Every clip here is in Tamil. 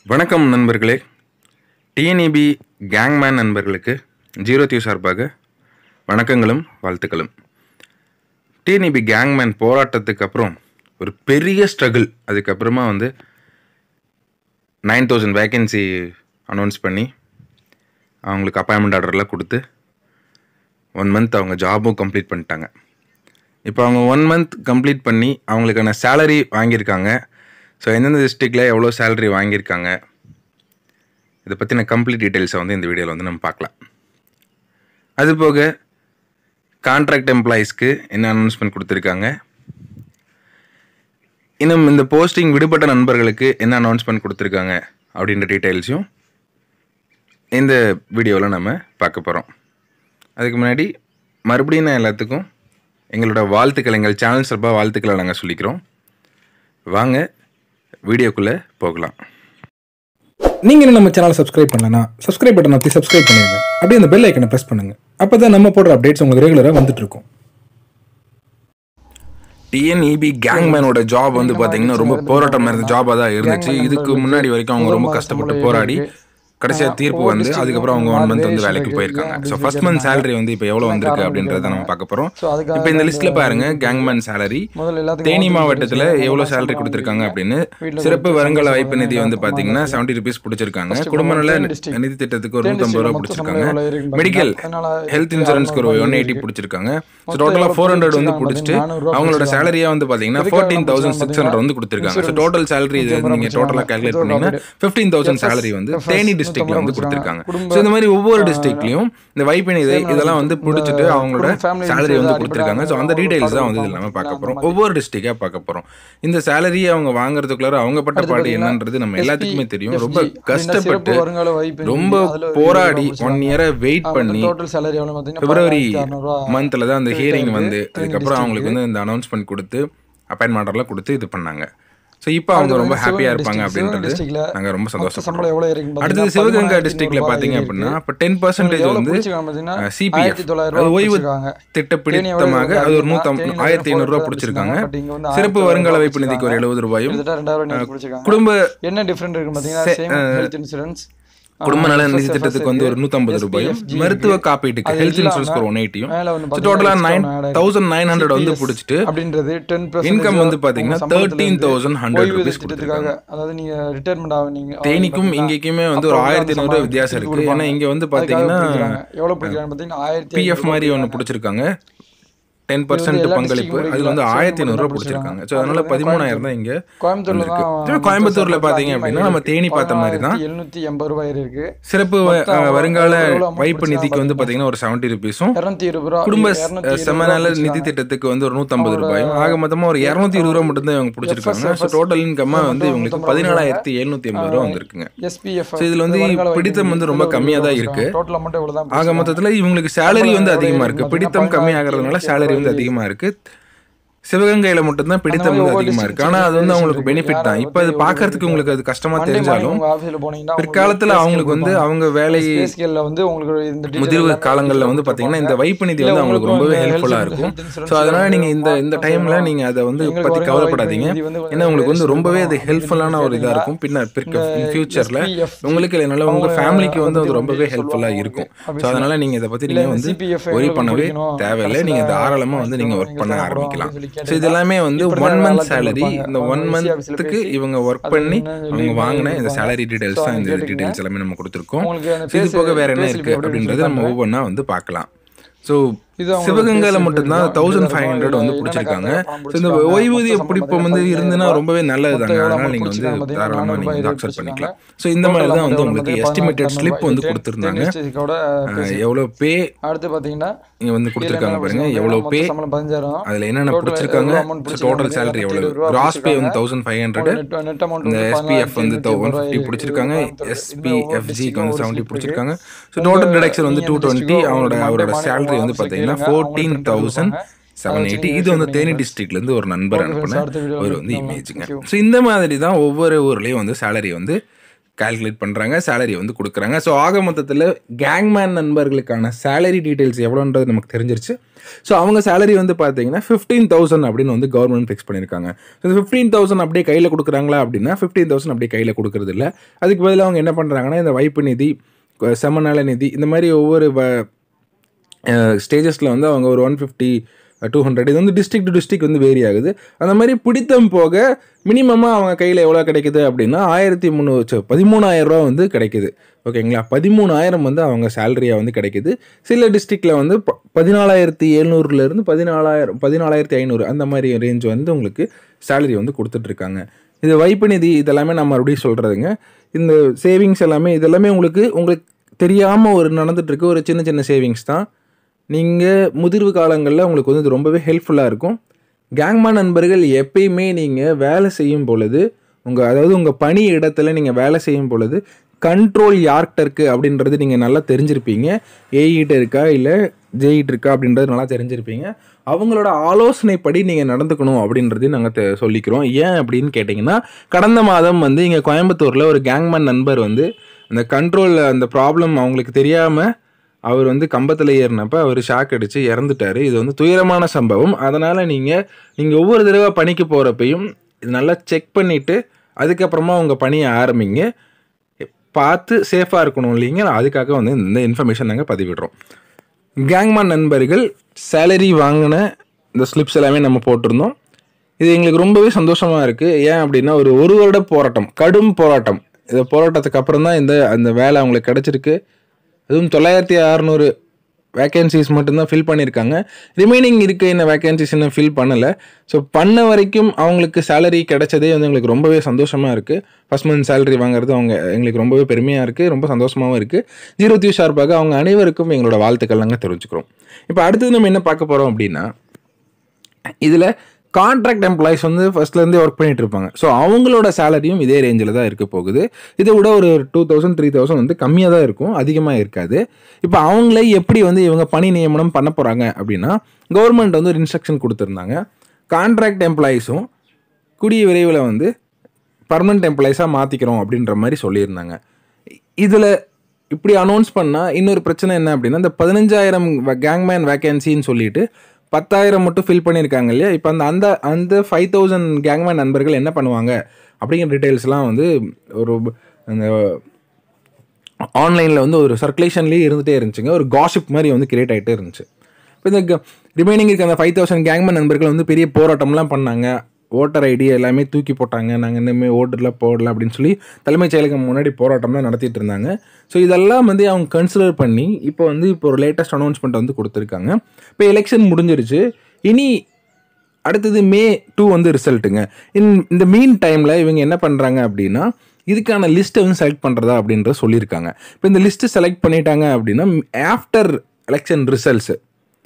வணக்கம் நண்பர்களே டிஎன்இபி கேங்மேன் நண்பர்களுக்கு ஜீரோ தியூ சார்பாக வணக்கங்களும் வாழ்த்துக்களும் டிஎன்இபி கேங்மேன் போராட்டத்துக்கு அப்புறம் ஒரு பெரிய ஸ்ட்ரகிள் அதுக்கப்புறமா வந்து நைன் தௌசண்ட் வேகன்சி அனௌன்ஸ் பண்ணி அவங்களுக்கு அப்பாயின்மெண்ட் ஆர்டர்லாம் கொடுத்து ஒன் மந்த் அவங்க ஜாபும் கம்ப்ளீட் பண்ணிட்டாங்க இப்போ அவங்க ஒன் மந்த் கம்ப்ளீட் பண்ணி அவங்களுக்கான சேலரி வாங்கியிருக்காங்க ஸோ எந்தெந்த டிஸ்ட்ரிக்டில் எவ்வளோ சேலரி வாங்கியிருக்காங்க இதை பற்றின கம்ப்ளீட் டீட்டெயில்ஸை வந்து இந்த வீடியோவில் வந்து நம்ம பார்க்கலாம் அது போக கான்ட்ராக்ட் எம்ப்ளாயீஸ்க்கு என்ன அனௌன்ஸ்மெண்ட் கொடுத்துருக்காங்க இன்னும் இந்த போஸ்டிங் விடுபட்ட நண்பர்களுக்கு என்ன அனௌன்ஸ்மெண்ட் கொடுத்துருக்காங்க அப்படின்ற டீட்டெயில்ஸையும் இந்த வீடியோவில் நம்ம பார்க்க போகிறோம் அதுக்கு முன்னாடி மறுபடியும் நான் எல்லாத்துக்கும் எங்களோட வாழ்த்துக்கள் எங்கள் சேனல் சார்பாக வாழ்த்துக்களை நாங்கள் சொல்லிக்கிறோம் வாங்க வீடியோக்குள்ளே போகலாம் நீங்கள் இன்னும் நம்ம சேனலை சப்ஸ்கிரைப் பண்ணலனா சப்ஸ்கிரைப் பட்டன் அப்படி சப்ஸ்கிரைப் பண்ணிடுங்க அப்படியே அந்த பெல் ஐக்கனை ப்ரெஸ் பண்ணுங்க அப்போ தான் நம்ம போடுற அப்டேட்ஸ் உங்களுக்கு ரெகுலராக வந்துட்டு இருக்கும் டிஎன்இபி கேங்மேனோட ஜாப் வந்து பார்த்தீங்கன்னா ரொம்ப போராட்டம் இருந்த ஜாபாக தான் இருந்துச்சு இதுக்கு முன்னாடி வரைக்கும் அவங்க ரொம்ப கஷ்டப்பட்டு போராடி கடைசியாக தீர்ப்பு வந்து அதுக்கப்புறம் அவங்க ஒன் மந்த் வந்து வேலைக்கு போயிருக்காங்க ஸோ ஃபர்ஸ்ட் மந்த் சேலரி வந்து இப்போ எவ்வளோ வந்திருக்கு அப்படின்றத நம்ம பார்க்க போகிறோம் இப்போ இந்த லிஸ்ட்டில் பாருங்க கேங்மேன் சேலரி முதல்ல எல்லாத்துக்கும் தேனி மாவட்டத்தில் எவ்வளோ சேலரி கொடுத்துருக்காங்க அப்படின்னு சிறப்பு வருங்கால வாய்ப்பு நிதி வந்து பார்த்தீங்கன்னா செவன்ட்டி ருபீஸ் பிடிச்சிருக்காங்க குடும்ப நல நிதி திட்டத்துக்கு ஒரு நூற்றம்பது ரூபா பிடிச்சிருக்காங்க மெடிக்கல் ஹெல்த் இன்சூரன்ஸ்க்கு ஒரு ஒன் எயிட்டி பிடிச்சிருக்காங்க ஸோ டோட்டலாக ஃபோர் ஹண்ட்ரட் வந்து பிடிச்சிட்டு அவங்களோட சேலரியா வந்து பார்த்தீங்கன்னா ஃபோர்டீன் தௌசண்ட் சிக்ஸ் ஹண்ட்ரட் வந்து கொடுத்துருக்காங்க ஸோ டோட்டல் சேலரி இது நீங்கள் டோட்டலாக கால்குலேட் பண்ணீங்கன்னா ஃபிஃப்டீன் தௌசண்ட் சேலரி வந்து தேனி டிஸ்ட்ரிக்ட்ல வந்து கொடுத்துருக்காங்க ஸோ இந்த மாதிரி ஒவ்வொரு டிஸ்ட்ரிக்ட்லையும் இந்த வைப்பின் இதை இதெல்லாம் வந்து பிடிச்சிட்டு அவங்களோட சேலரி வந்து கொடுத்துருக்காங்க ஸோ அந்த டீடைல்ஸ் தான் வந்து இது எல்லாமே பார்க்க போகிறோம் ஒவ்வொரு டிஸ்ட்ரிக்டாக பார்க்க போகிறோம் இந்த சேலரி அவங்க வாங்குறதுக்குள்ளார அவங்க பட்ட பாடு என்னன்றது நம்ம எல்லாத்துக்குமே தெரியும் ரொம்ப கஷ்டப்பட்டு வருங்கால வாய்ப்பு ரொம்ப போராடி ஒன் இயரை வெயிட் பண்ணி டோட்டல் சேலரி எவ்வளவு பாத்தீங்கன்னா பிப்ரவரி அறுநூறுவா மந்த்ல தான் அந்த ஹியரிங் வந்து அதுக்கப்புறம் அவங்களுக்கு வந்து இந்த அனௌன்ஸ்மெண்ட் கொடுத்து அப்பாயின்மெண்ட் ஆர்டர்லாம் கொடுத்து இது பண்ணாங்க ஸோ இப்போ அவங்க ரொம்ப ஹாப்பியா இருப்பாங்க அப்படின்றது நாங்க ரொம்ப சம்பளம் சந்தோஷப்படுறோம் எவ்வளவு இருக்குன்னு அடுத்தது சிவகங்கை டிஸ்ட்ரிக்ட்ல பாத்தீங்க அப்படின்னா இப்போ டென் பர்சன்டேஜ் வந்து சிபிஎஃப் அது ஓய்வு திட்ட பிடித்தமாக அது ஒரு நூத்தம் ஆயிரத்தி ஐநூறு ரூபாய் பிடிச்சிருக்காங்க சிறப்பு வருங்கால வைப்பு நிதிக்கு ஒரு எழுபது ரூபாயும் குடும்ப என்ன டிஃபரெண்ட் இருக்கு பாத்தீங்கன்னா சேம் ஹெல்த் இன்சூரன்ஸ் குடும்ப நல நிதி திட்டத்துக்கு வந்து ஒரு நூத்தம்பது ரூபாயும் மருத்துவ காப்பீட்டுக்கு ஹெல்த் இன்சூரன்ஸ்க்கு ஒரு ஒன் எயிட்டியும் மேல வந்து டோட்டலா நைன் தௌசண்ட் நைன் ஹண்ட்ரட் வந்து பிடிச்சிட்டு அப்படின்றது டென் இன்கம் வந்து பாத்தீங்கன்னா தேர்ட்டீன் தௌசண்ட் ஹண்ட்ரட் ருபீஸ் கொடுத்துருக்காங்க திட்டத்துக்காக அதாவது நீங்க ரிட்டையர்மெண்ட் ஆவீங்க தேனிக்கும் இங்கேக்குமே வந்து ஒரு ஆயிரத்தி ஐநூறு வித்தியாசம் இருக்கு ஏன்னா இங்க வந்து பாத்தீங்கன்னா எவ்வளவு பிடிக்கிறாங்க பாத்தீங்கன்னா ஆயிரத்தி பிஎஃப் மாதிரி ஒன்று பிடிச்சிருக்காங்க டென் பர்சன்ட் பங்களிப்பு அதுல வந்து ஆயிரத்தி ஐநூறுரூவா பிடிச்சிருக்காங்க ஸோ அதனால பதிமூணாயிரம் தான் இங்க கோயம்புத்தூர்ல இருக்கு தான் சரி, கோயம்புத்தூர்ல பாத்தீங்க அப்படின்னா நம்ம தேனி பார்த்த மாதிரி தான் எழுநூத்தி எண்பது ரூபாய் இருக்கு சிறப்பு வ- வருங்கால வைப்பு நிதிக்கு வந்து பாத்தீங்கன்னா ஒரு செவன்ட்டி ருபீஸும் இருநூத்தி இருபது ரூபா குடும்ப இருநூத்தி செமநல நிதி திட்டத்துக்கு வந்து ஒரு நூத்தம்பது ரூபாயும் ஆக மொத்தமா ஒரு இருநூத்தி இருபது ரூபா மட்டும் தான் இவங்க பிடிச்சிருக்காங்க ஸோ டோட்டல் இன்கம்மா வந்து இவங்களுக்கு பதினாலாயிரத்தி எழுநூத்தி எண்பது ரூபா வந்திருக்குங்க எஸ்பிஎஃப் ஸோ இதுல வந்து பிடித்தம் வந்து ரொம்ப கம்மியா தான் இருக்கு டோட்டல் அமௌண்ட் எவ்வளவு ஆக மொத்தத்துல இவங்களுக்கு சேலரி வந்து அதிகமா இருக்கு பிடித்தம் கம்மி ஆகிறதுனால சேலரி வந்து அதிகமா இருக்கு சிவகங்கையில மட்டும்தான் பிடித்தம் வந்து அதிகமா இருக்கு ஆனா அது வந்து அவங்களுக்கு பெனிஃபிட் தான் இப்போ அது பாக்குறதுக்கு உங்களுக்கு அது கஷ்டமா தெரிஞ்சாலும் உங்க ஆபீஸ்ல போனீங்கன்னா பிற்காலத்துல அவங்களுக்கு வந்து அவங்க வேலை பே ஸ்கேல்ல வந்து உங்களுக்கு இந்த detail முதிர்வு எல்லாமே காலங்கள்ல வந்து பாத்தீங்கன்னா இந்த வைப்பு நிதி வந்து அவங்களுக்கு ரொம்பவே ஹெல்ப்ஃபுல்லா இருக்கும் ஸோ அதனால நீங்க இந்த இந்த டைம்ல நீங்க அதை வந்து பத்தி கவலைப்படாதீங்க ஏன்னா உங்களுக்கு வந்து ரொம்பவே அது ஹெல்ப்ஃபுல்லான ஒரு இதா இருக்கும் பின்ன பிற்க ஃபியூச்சர்ல உங்களுக்கு இல்லைனால உங்க ஃபேமிலிக்கு வந்து அது ரொம்பவே ஹெல்ப்ஃபுல்லா இருக்கும் ஸோ அதனால நீங்க இதை பத்தி நீங்க வந்து ஒரி பண்ணவே தேவையில்லை நீங்க தாராளமா வந்து நீங்க ஒர்க் பண்ண ஆரம்பிக்கலாம் ஸோ இது எல்லாமே வந்து ஒன் மந்த் சேலரி இந்த ஒன் மந்த்துக்கு இவங்க ஒர்க் பண்ணி அவங்க வாங்கின இந்த சேலரி டீடைல்ஸ் தான் இந்த டீடைல்ஸ் எல்லாமே நம்ம கொடுத்துருக்கோம் உங்களுக்கு அந்த So இது போக வேற என்ன இருக்கு அப்படின்றத நம்ம ஒவ்வொன்றா வந்து பார்க்கலாம் ஸோ இது அவங்களோட சிவகங்கையில basic மட்டும்தான் இதுதான். தௌசண்ட் இதுல ஃபைவ் ஹண்ட்ரட் வந்து என்னென்ன பிடிச்சிருக்காங்க பணம் ஸோ இந்த பிடிச்சிருக்காங்க, ஓய்வூதிய மொத்த பிடிப்பம் வந்து சம்பளம் இருந்துன்னா ரொம்பவே நல்லது தாங்க மொத்த அதனால எவ்வளவு நீங்க வந்து பிடிச்சிருக்காங்க தாராளமாக நீங்க வந்து பாத்தீங்கன்னா அக்செப்ட் பண்ணிக்கலாம் பிடிச்சிருக்காங்க. ஸோ இந்த மாதிரி தான் வந்து Total உங்களுக்கு amount எஸ்டிமேட்டட் பதினாறு ஸ்லிப் வந்து ரூபாய். கொடுத்துருந்தாங்க Ten districtோட அஹ், எவ்வளோ பே அடுத்து பாத்தீங்கன்னா இங்க வந்து கொடுத்துருக்காங்க பாருங்க எவ்வளோ மொத்த பே சம்பளம் பதினஞ்சாயிரம் அதுல என்னென்ன Total பிடிச்சிருக்காங்க எவ்வளவு amount டோட்டல் பிடிச்சிருக்காங்க? சேலரி எவ்வளவு இருபது ரூபா கிராஸ் பே வந்து பிடிச்சிருக்காங்க. Thousand five hundred net net amount இந்த எஸ்பிஎஃப் வந்து ஒன் ஃபிஃப்டி பிடிச்சிருக்காங்க எஸ்பிஎஃப்ஜிக்கு வந்து செவன்ட்டி பிடிச்சிருக்காங்க ஸோ டோட்டல் டிடக்ஷன் வந்து டூ டுவெண்ட்டி அவனோட அவரோட சேலரி வந்து பார்த்தீங்கன்னா ஃபோர்டீன் தௌசண்ட் செவன் எயிட்டி இது வந்து தேனி டிஸ்ட்ரிக்ட்ல இருந்து ஒரு நண்பர் அனுப்பின ஒரு வந்து இமேஜுங்க ஸோ இந்த மாதிரி தான் ஒவ்வொரு ஊர்லேயும் வந்து சேலரி வந்து கால்குலேட் பண்ணுறாங்க சேலரி வந்து கொடுக்குறாங்க ஸோ ஆக மொத்தத்தில் கேங்மேன் நண்பர்களுக்கான சேலரி டீட்டெயில்ஸ் எவ்வளோன்றது நமக்கு தெரிஞ்சிருச்சு ஸோ அவங்க சேலரி வந்து பார்த்தீங்கன்னா ஃபிஃப்டீன் தௌசண்ட் அப்படின்னு வந்து கவர்மெண்ட் ஃபிக்ஸ் பண்ணியிருக்காங்க ஸோ இந்த ஃபிஃப்டீன் தௌசண்ட் அப்படியே கையில் கொடுக்குறாங்களா அப்படின்னா ஃபிஃப்டீன் தௌசண்ட் அப்படியே கையில் கொடுக்குறது இல்லை அதுக்கு பதிலாக அவங்க என்ன பண்ணுறாங்கன்னா இந்த வைப்பு நிதி க- செமநல நிதி இந்த மாதிரி ஒவ்வொரு வ- ஸ்டேஜஸில் வந்து அவங்க ஒரு ஒன் ஃபிஃப்டி டூ ஹண்ட்ரட் இது வந்து டிஸ்ட்ரிக்ட் டு டிஸ்ட்ரிக்ட் வந்து வேரி ஆகுது அந்த மாதிரி பிடித்தம் போக மினிமமாக அவங்க கையில் எவ்வளோ கிடைக்குது அப்படின்னா ஆயிரத்தி முந்நூறு பதிமூணாயிரம் ரூபா வந்து கிடைக்குது ஓகேங்களா பதிமூணாயிரம் வந்து அவங்க சேலரியாக வந்து கிடைக்குது சில டிஸ்ட்ரிக்டில் வந்து ப- பதினாலாயிரத்தி எழுநூறுலேருந்து பதினாலாயிரம் பதினாலாயிரத்தி ஐநூறு அந்த மாதிரி ரேஞ்ச் வந்து உங்களுக்கு சேலரி வந்து கொடுத்துட்ருக்காங்க இது வைப்பு நிதி இதெல்லாமே நான் மறுபடியும் சொல்கிறதுங்க இந்த சேவிங்ஸ் எல்லாமே இதெல்லாமே உங்களுக்கு உங்களுக்கு தெரியாமல் ஒரு நடந்துட்டுருக்கு ஒரு சின்ன சின்ன சேவிங்ஸ் தான் நீங்கள் முதிர்வு காலங்களில் உங்களுக்கு வந்து இது ரொம்பவே ஹெல்ப்ஃபுல்லாக இருக்கும் கேங்மா நண்பர்கள் எப்பயுமே நீங்கள் வேலை செய்யும் பொழுது உங்கள் அதாவது உங்கள் பணி இடத்துல நீங்கள் வேலை செய்யும் பொழுது கண்ட்ரோல் யார்கிட்ட இருக்குது அப்படின்றது நீங்கள் நல்லா தெரிஞ்சிருப்பீங்க ஏஇட்ட இருக்கா இல்லை ஜெயிட் இருக்கா அப்படின்றது நல்லா தெரிஞ்சிருப்பீங்க அவங்களோட ஆலோசனைப்படி நீங்கள் நடந்துக்கணும் அப்படின்றதையும் நாங்கள் தெ- சொல்லிக்கிறோம் ஏன் அப்படின்னு கேட்டிங்கன்னா கடந்த மாதம் வந்து இங்கே கோயம்புத்தூரில் ஒரு கேங்மேன் நண்பர் வந்து அந்த கண்ட்ரோல் அந்த ப்ராப்ளம் அவங்களுக்கு தெரியாமல் அவர் வந்து கம்பத்தில் ஏறினப்ப அவர் ஷாக் அடித்து இறந்துட்டார் இது வந்து துயரமான சம்பவம் அதனால் நீங்கள் நீங்கள் ஒவ்வொரு தடவை பணிக்கு போகிறப்பையும் இது நல்லா செக் பண்ணிவிட்டு அதுக்கப்புறமா உங்கள் பணியை ஆரம்பிங்க பார்த்து சேஃபாக இருக்கணும் இல்லைங்க அதுக்காக வந்து இந்த இன்ஃபர்மேஷன் நாங்கள் பதிவிடுறோம் கேங்மான் நண்பர்கள் சேலரி வாங்கின இந்த ஸ்லிப்ஸ் எல்லாமே நம்ம போட்டிருந்தோம் இது எங்களுக்கு ரொம்பவே சந்தோஷமாக இருக்குது ஏன் அப்படின்னா ஒரு ஒரு வருட போராட்டம் கடும் போராட்டம் இந்த போராட்டத்துக்கு அப்புறம் தான் இந்த அந்த வேலை அவங்களுக்கு கிடச்சிருக்கு அதுவும் தொள்ளாயிரத்தி அறநூறு வேகன்சிஸ் மட்டும்தான் ஃபில் பண்ணியிருக்காங்க ரிமைனிங் இருக்க இந்த வேகன்சிஸ் இன்னும் ஃபில் பண்ணலை ஸோ பண்ண வரைக்கும் அவங்களுக்கு சேலரி கிடைச்சதே வந்து எங்களுக்கு ரொம்பவே சந்தோஷமாக இருக்குது ஃபஸ்ட் மந்த் சேலரி வாங்குறது அவங்க எங்களுக்கு ரொம்பவே பெருமையாக இருக்குது ரொம்ப சந்தோஷமாகவும் இருக்குது ஜீரோ தியூ சார்பாக அவங்க அனைவருக்கும் எங்களோட வாழ்த்துக்கள் நாங்கள் தெரிவிச்சுக்கிறோம் இப்போ அடுத்தது நம்ம என்ன பார்க்க போகிறோம் அப்படின்னா இதில் கான்ட்ராக்ட் எம்ப்ளாயிஸ் வந்து ஃபர்ஸ்ட்லேருந்தே ஒர்க் பண்ணிட்டு இருப்பாங்க ஸோ அவங்களோட சேலரியும் இதே ரேஞ்சில் தான் இருக்க போகுது இதை விட ஒரு டூ தௌசண்ட் த்ரீ தௌசண்ட் வந்து கம்மியாக தான் இருக்கும் அதிகமாக இருக்காது இப்போ அவங்களே எப்படி வந்து இவங்க பணி நியமனம் பண்ண போகிறாங்க அப்படின்னா கவர்மெண்ட் வந்து ஒரு இன்ஸ்ட்ரக்ஷன் கொடுத்துருந்தாங்க கான்ட்ராக்ட் எம்ப்ளாயிஸும் கூடிய விரைவில் வந்து பர்மனெண்ட் எம்ப்ளாயிஸாக மாற்றிக்கிறோம் அப்படின்ற மாதிரி சொல்லியிருந்தாங்க இதில் இப்படி அனௌன்ஸ் பண்ணால் இன்னொரு பிரச்சனை என்ன அப்படின்னா இந்த பதினஞ்சாயிரம் கேங்மேன் வேகன்சின்னு சொல்லிட்டு பத்தாயிரம் மட்டும் ஃபில் பண்ணியிருக்காங்க இல்லையா இப்போ அந்த அந்த அந்த ஃபைவ் தௌசண்ட் கேங்மேன் நண்பர்கள் என்ன பண்ணுவாங்க அப்படிங்கிற டீட்டெயில்ஸ்லாம் வந்து ஒரு அந்த ஆன்லைனில் வந்து ஒரு சர்க்குலேஷன்லேயே இருந்துகிட்டே இருந்துச்சுங்க ஒரு காஷிப் மாதிரி வந்து கிரியேட் ஆகிட்டே இருந்துச்சு இப்போ இந்த ரிமைனிங் இருக்க அந்த ஃபைவ் தௌசண்ட் கேங்மேன் நண்பர்கள் வந்து பெரிய போராட்டம்லாம் பண்ணாங்க ஓட்டர் ஐடி எல்லாமே தூக்கி போட்டாங்க நாங்கள் இன்னுமே ஓட்டரில் போடல அப்படின்னு சொல்லி தலைமைச் செயலகம் முன்னாடி போராட்டம்லாம் நடத்திட்டு இருந்தாங்க ஸோ இதெல்லாம் வந்து அவங்க கன்சிடர் பண்ணி இப்போ வந்து இப்போ ஒரு லேட்டஸ்ட் அனௌன்ஸ்மெண்ட் வந்து கொடுத்துருக்காங்க இப்போ எலெக்ஷன் முடிஞ்சிருச்சு இனி அடுத்தது மே டூ வந்து ரிசல்ட்டுங்க இன் இந்த மீன் டைமில் இவங்க என்ன பண்ணுறாங்க அப்படின்னா இதுக்கான லிஸ்ட்டை வந்து செலக்ட் பண்ணுறதா அப்படின்றத சொல்லியிருக்காங்க இப்போ இந்த லிஸ்ட்டு செலக்ட் பண்ணிட்டாங்க அப்படின்னா after election results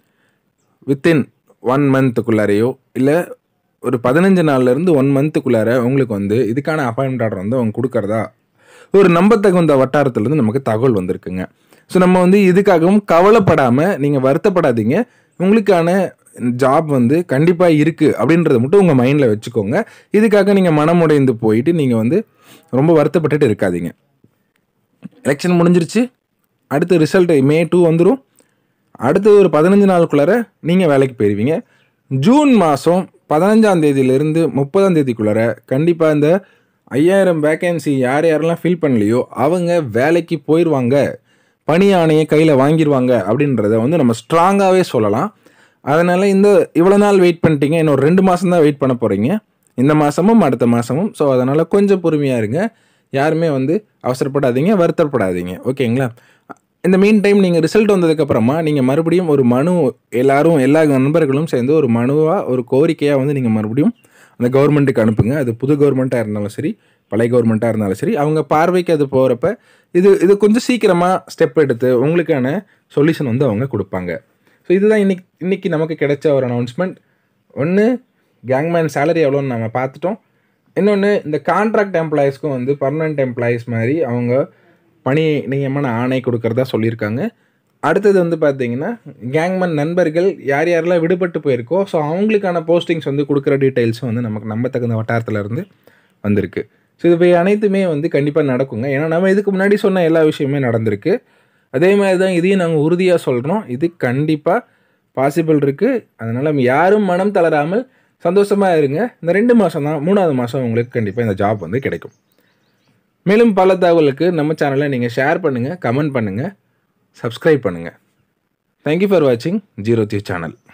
within one மந்த்துக்குள்ளாரையோ இல்லை ஒரு பதினஞ்சு நாள்லேருந்து ஒன் மந்த்துக்குள்ளார உங்களுக்கு வந்து இதுக்கான அப்பாயின்மெண்ட் ஆர்டர் வந்து அவங்க கொடுக்கறதா ஒரு நம்பத்தகுந்த வட்டாரத்துலேருந்து நமக்கு தகவல் வந்திருக்குங்க ஸோ நம்ம வந்து இதுக்காகவும் கவலைப்படாமல் நீங்கள் வருத்தப்படாதீங்க உங்களுக்கான ஜாப் வந்து கண்டிப்பாக இருக்குது அப்படின்றத மட்டும் உங்கள் மைண்டில் வச்சுக்கோங்க இதுக்காக நீங்கள் மனமுடைந்து போயிட்டு நீங்கள் வந்து ரொம்ப வருத்தப்பட்டுட்டு இருக்காதீங்க எலெக்ஷன் முடிஞ்சிருச்சு அடுத்த ரிசல்ட் மே டூ வந்துடும் அடுத்து ஒரு பதினஞ்சு நாளுக்குள்ளார நீங்கள் வேலைக்கு போயிடுவீங்க ஜூன் மாதம் பதினஞ்சாம் தேதியிலிருந்து முப்பதாம் தேதிக்குள்ளார கண்டிப்பாக இந்த ஐயாயிரம் வேகன்சி யார் யாரெல்லாம் ஃபில் பண்ணலையோ அவங்க வேலைக்கு போயிடுவாங்க பணி ஆணையை கையில் வாங்கிடுவாங்க அப்படின்றத வந்து நம்ம ஸ்ட்ராங்காகவே சொல்லலாம் அதனால் இந்த இவ்வளோ நாள் வெயிட் பண்ணிட்டீங்க இன்னும் ரெண்டு மாதம் தான் வெயிட் பண்ண போகிறீங்க இந்த மாதமும் அடுத்த மாதமும் ஸோ அதனால் கொஞ்சம் பொறுமையாக இருங்க யாருமே வந்து அவசரப்படாதீங்க வருத்தப்படாதீங்க ஓகேங்களா இந்த மீன் டைம் நீங்கள் ரிசல்ட் வந்ததுக்கப்புறமா நீங்கள் மறுபடியும் ஒரு மனு எல்லாரும் எல்லா நண்பர்களும் சேர்ந்து ஒரு மனுவாக ஒரு கோரிக்கையாக வந்து நீங்கள் மறுபடியும் அந்த கவர்மெண்ட்டுக்கு அனுப்புங்க அது புது கவர்மெண்ட்டாக இருந்தாலும் சரி பழைய கவர்மெண்ட்டாக இருந்தாலும் சரி அவங்க பார்வைக்கு அது போகிறப்ப இது இது கொஞ்சம் சீக்கிரமாக ஸ்டெப் எடுத்து உங்களுக்கான சொல்யூஷன் வந்து அவங்க கொடுப்பாங்க ஸோ இதுதான் இன்னைக்கு இன்னைக்கு நமக்கு கிடைச்ச ஒரு அனௌன்ஸ்மெண்ட் ஒன்று கேங்மேன் சேலரி எவ்வளோன்னு நம்ம பார்த்துட்டோம் இன்னொன்று இந்த கான்ட்ராக்ட் எம்ப்ளாயீஸ்க்கும் வந்து பர்மனெண்ட் எம்ப்ளாயீஸ் மாதிரி அவங்க பணி நியமன ஆணை கொடுக்கறதா சொல்லியிருக்காங்க அடுத்தது வந்து பார்த்தீங்கன்னா கேங்மேன் நண்பர்கள் யார் யாரெல்லாம் விடுபட்டு போயிருக்கோ ஸோ அவங்களுக்கான போஸ்டிங்ஸ் வந்து கொடுக்குற டீட்டெயில்ஸும் வந்து நமக்கு நம்ப தகுந்த வட்டாரத்துல இருந்து வந்திருக்கு ஸோ இது போய் அனைத்துமே வந்து கண்டிப்பாக நடக்குங்க ஏன்னா நம்ம இதுக்கு முன்னாடி சொன்ன எல்லா விஷயமே நடந்திருக்கு அதே மாதிரி தான் இதையும் நாங்கள் உறுதியாக சொல்கிறோம் இது கண்டிப்பாக பாசிபிள் இருக்குது அதனால் யாரும் மனம் தளராமல் சந்தோஷமாக இருங்க இந்த ரெண்டு மாதம் தான் மூணாவது மாதம் உங்களுக்கு கண்டிப்பாக இந்த ஜாப் வந்து கிடைக்கும் மேலும் பல தகவலுக்கு நம்ம சேனலை நீங்கள் ஷேர் பண்ணுங்கள் கமெண்ட் பண்ணுங்கள் சப்ஸ்கிரைப் பண்ணுங்கள் தேங்க்யூ ஃபார் வாட்சிங் ஜீரோ த்ரீ சேனல்